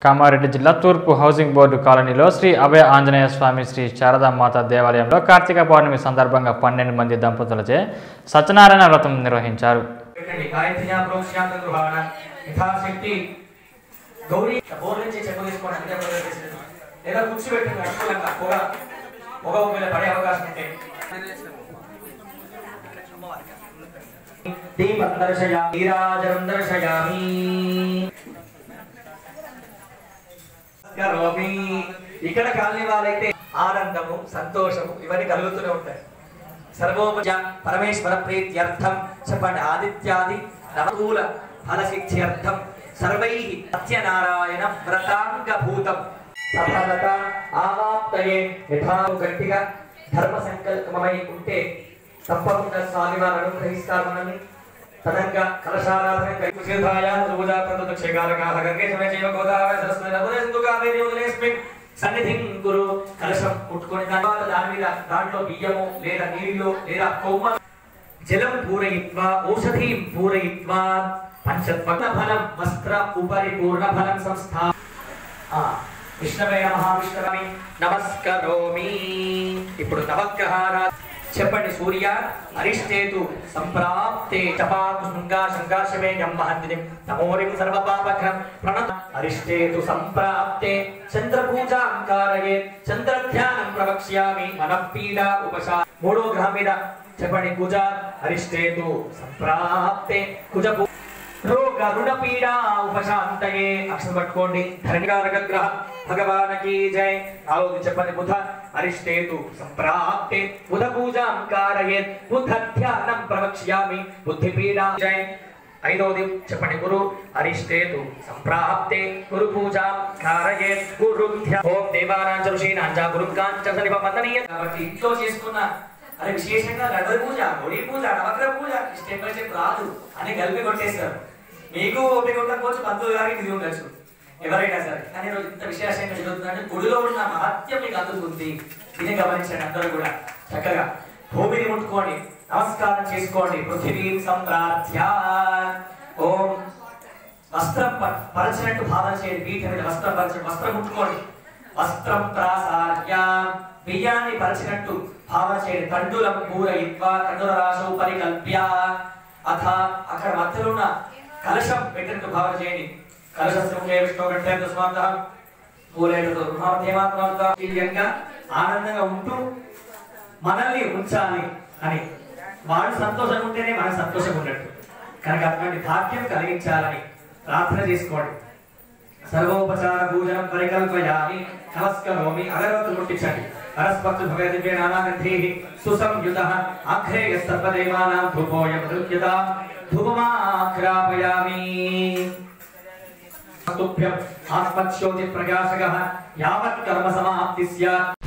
కామారెడ్డి జిల్లా తూర్పు housing board కాలనీలో శ్రీ అభయ ఆంజనేయ స్వామి శ్రీ శారదామాత దేవాలయంలో కార్తీక పౌర్ణమి సందర్భంగా పన్నెండు మంది దంపతులచే సత్యనారాయణ వ్రతం నిర్వహించారు పెట్టండి గాయత్ర్యా ప్రోక్ష్యాంత గృహాణ యథాశక్తి గౌరీ బోర్ నుంచి చెక్కు తీసుకోండి అంతే మొదలు చేసేది. లేదా కూర్చోబెట్టండి అనుకూలంగా పొగ పొగ మీద పడే అవకాశం ఉంటే దీపం దర్శయామి నీరాజనం దర్శయామి కరోమి ఇక్కడ కాలనీ వాళ్ళైతే ఆనందము సంతోషము ఇవన్నీ కలుగుతూనే ఉంటాయి సర్వోపజ పరమేశ్వర ప్రీత్యర్థం చెప్పండి ఆదిత్యాది నవకూల ఫలసిద్ధ్యర్థం సర్వై సత్యనారాయణ వ్రతాంగభూతం సఫలత ఆవాప్తయే యథా గట్టిగా ధర్మ సంకల్పమై ఉంటే తప్పకుండా స్వామి వారు అనుగ్రహిస్తారు మనల్ని తదంగా కలశారాధన కైకుశీర్ధాయా సుభుజా ప్రదత క్షేకారకాహ గంగే సమే చైవ గోదావరి సరస్వతి నర్మదే సింధు కావేరి ఉదలేస్మిన్ సన్నిధిం గురు కలశం ముట్టుకొని దాని తర్వాత దాని మీద దాంట్లో బియ్యము లేదా నీళ్లు లేదా కొమ్మ జలం పూరయిత్వా ఔషధీం పూరయిత్వా పంచత్వగ్న ఫలం వస్త్ర ఉపరి పూర్ణ ఫలం సంస్థా ఆ, విష్ణవే నమః విష్ణవమి నమస్కరోమి ఇప్పుడు నవగ్రహారా చెప్పండి సూర్య అరిష్టేతు సంప్రాప్తే చపాకు శృంగా శంకాశమే యమ్మహంతిని నమోరిం సర్వపాపఘ్నం ప్రణత అరిష్టేతు సంప్రాప్తే చంద్రపూజాం కారయే చంద్రధ్యానం ప్రవక్ష్యామి మనఃపీడా ఉపశా మూడో గ్రహం మీద చెప్పండి కుజ అరిష్టేతు సంప్రాప్తే కుజ పూ- రోగ రుణ పీడా ఉపశాంతయే అక్షరం పట్టుకోండి ధరణికారక గ్రహ భగవానకి జై నాలుగు చెప్పండి బుధ అరిష్టేతు సంప్రాప్తే బుధ పూజాం కారయేత్ బుధ ధ్యానం ప్రవక్ష్యామి బుద్ధి పీడా జై ఐదవది చెప్పండి గురు అరిష్టేతు సంప్రాప్తే గురు పూజాం కారయేత్ గురు ధ్యా- ఓం దేవానాంచ ఋషీనాంచ గురుం కాంచ సనిప వందనీయ కాబట్టి ఇంట్లో చేసుకున్న అరే విశేషంగా గణపతి పూజ ఒడి పూజ నవగ్రహ పూజ స్టెప్ బై స్టెప్ రాదు అని కలిపి కొట్టేస్తారు మీకు ఓపిక ఉండకపోవచ్చు పంతులు గారికి ఇది ఉండొచ్చు ఎవరైనా సరే కానీ ఈరోజు ఇంత విశేషంగా జరుగుతుందంటే గుడిలో ఉన్న మహత్యం మీకు అందుతుంది ఇది గమనించండి అందరూ కూడా చక్కగా భూమిని ముట్టుకోండి నమస్కారం చేసుకోండి పృథివీం సంప్రార్థ్య ఓం వస్త్రం ప- పరచినట్టు భావన చేయండి వీటి మీద వస్త్రం పరచండి వస్త్రం ముట్టుకోండి వస్త్రం ప్రాసార్య బియ్యాన్ని పరచినట్టు భావన చేయండి కండులం పూరయిత్వ కండుల రాశౌ పరికల్ప్య అథ అక్కడ మధ్యలో ఉన్న కలశం పెట్టినట్టు భావన చేయండి కలశస్ముఖే విష్ణు కంటే తస్మాత్ పూలేటతో రుహామధ్యమాత్మంగా ఆనందంగా ఉంటూ మనల్ని ఉంచాలి అని వాడు సంతోషంగా ఉంటేనే మనం సంతోషంగా ఉన్నట్టు కనుక అటువంటి భాగ్యం కలిగించాలని ప్రార్థన చేసుకోండి సర్వోపచార పూజనం పరికల్పయామి నమస్కరోమి అగరవత్తు ముట్టించండి పరస్పత్తు భగవద్వే నానాగంధే సుసంయుత ఆఘ్రేయ సర్వదేవానాం ధూపోయం నృత్యత ధూపమాఘ్రాపయామి తుభ్యం ఆత్మజ్యోతి ప్రకాశకः యావత్ కర్మ సమాప్తి స్యాత్